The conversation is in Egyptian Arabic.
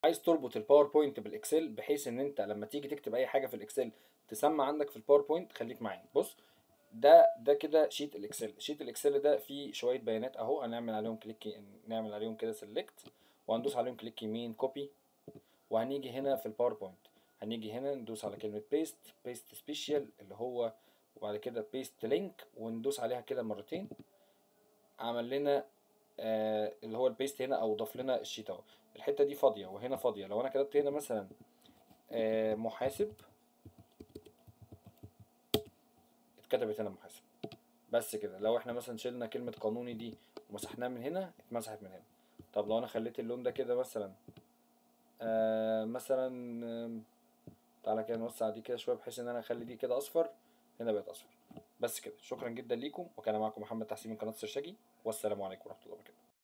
عايز تربط الباوربوينت بالاكسل بحيث ان انت لما تيجي تكتب اي حاجه في الاكسل تسمع عندك في الباوربوينت خليك معايا بص ده ده كده شيت الاكسل شيت الاكسل ده فيه شويه بيانات اهو هنعمل عليهم كليك نعمل عليهم كده سيلكت وهندوس عليهم كليك يمين كوبي وهنيجي هنا في الباوربوينت هنيجي هنا ندوس على كلمه بيست بيست سبيشال اللي هو وبعد كده بيست لينك وندوس عليها كده مرتين عمل لنا آه اللي هو البيست هنا او ضاف لنا الشيت اهو الحته دي فاضيه وهنا فاضيه لو انا كتبت هنا مثلا آه محاسب اتكتبت هنا محاسب بس كده لو احنا مثلا شلنا كلمه قانوني دي ومسحناها من هنا اتمسحت من هنا طب لو انا خليت اللون ده كده مثلا آه مثلا آه تعالى كده نوسع دي كده شويه بحيث ان انا اخلي دي كده اصفر هنا بقت اصفر بس كده شكرا جدا ليكم وكان معكم محمد تحسين من قناه سرشاجي والسلام عليكم ورحمه الله وبركاته